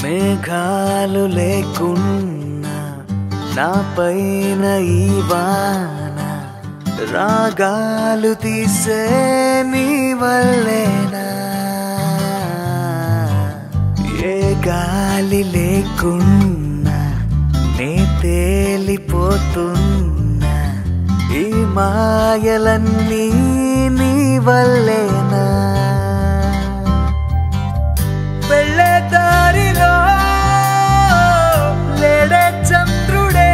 మేఘాలు లేకున్నా నా పైన ఈ వాన రాగాలు తీసే నీ వల్లేనా ఏ గాలి లేకున్నా నే తేలిపోతున్నా ఈ మాయలన్నీ నీ వల్లేనా వెళ్ళే దారిలో లేడే చంద్రుడే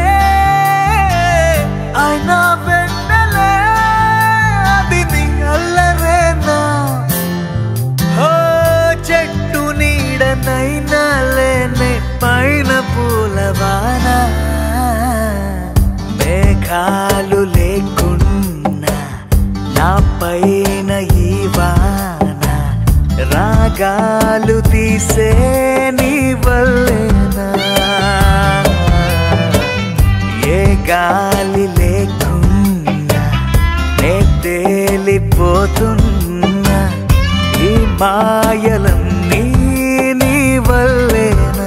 ఆయన వెన్నెలే అది నీ అల్లరేనా ఓ చెట్టు నీడనైనా లేనే పైన పూలవాన మేఘాలు లేకున్నా నా పైన ఈ వాన రాగాలు తీసే నీ వల్లేనా ఏ గాలి లేకున్నా నే తేలిపోతున్నా ఈ మాయలన్నీ నీ వల్లేనా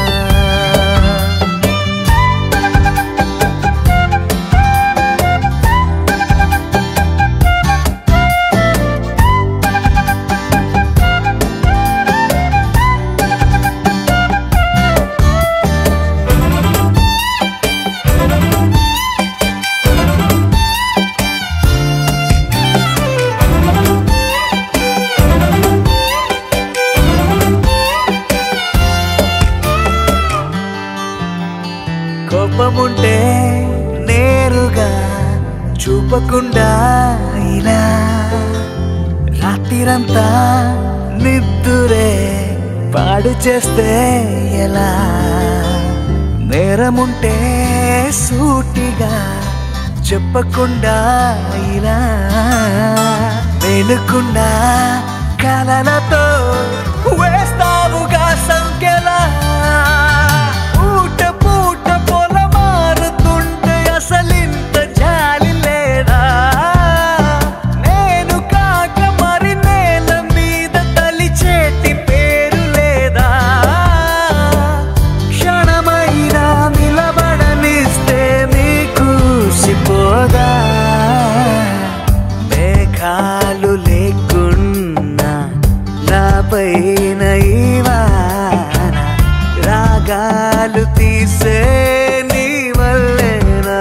కోపముంటే నేరుగా చూపకుండా ఇలా రాత్రిరంతా నిద్దురే పాడు చేస్తే ఎలా నేరముంటే సూటిగా చెప్పకుండా ఇలా మేలుకుండా కలలతో వేస్తావుగా సంఖ్యలా పూట పూట పొల మారుతుంటే అసలింత జాలి లేదా నేను కాక మరి నేల మీద తలిచేటి పేరు లేదా క్షణమైనా నిలబడనిస్తే నీకు సిపోదా మేఘాలు లేకున్నా నా పైన ఈ వాన రాగాలు తీసే నీ వల్లేనా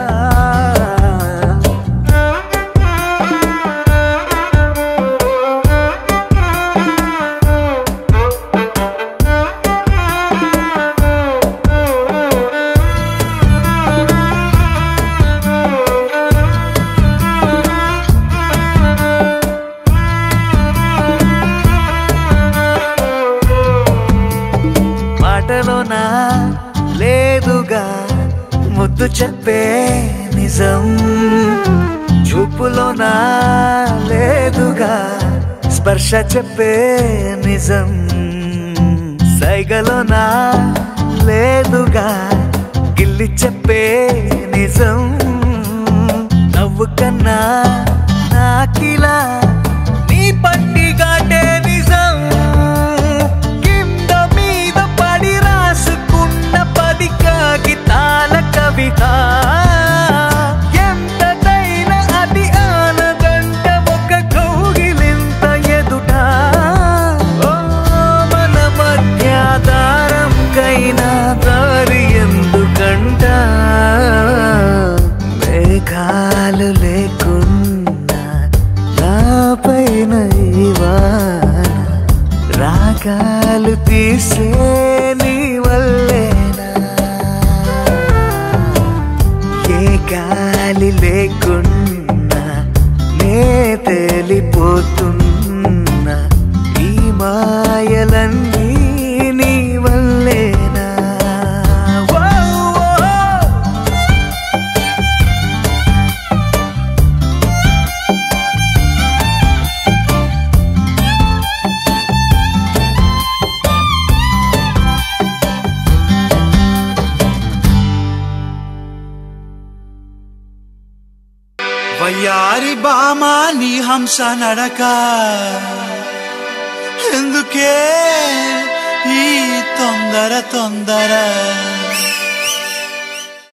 మాటలోనా లేదుగా ముద్దు చెప్పే నిజం చూపులోనా లేదుగా స్పర్శ చెప్పే నిజం సైగలోనా లేదుగా గిల్లి చెప్పే నిజం నవ్వు కన్నా నాకిలా నీ పట్టిగాటే నిజం కింద మీద పడి రాసుకున్న పది కాగితాల కవిత ఎంతటైనా అది ఆనదంట ఒక కౌగిలింత ఎదుట ఓ మన మధ్య దారంకైనా దారి ఎందుకంట మేఘాలు లేకున్నా నా పైన ఈ వాన రాగాలు తీసే నీ వల్లేనా ఏ గాలి లేకున్నా నే తేలిపోతున్నా ఈ మాయలన్నీ నీ వల్లేనా ఓ, ఓ, వయ్యారి బామా నీ హంస నడక ఎందుకే ఈ తొందర తొందర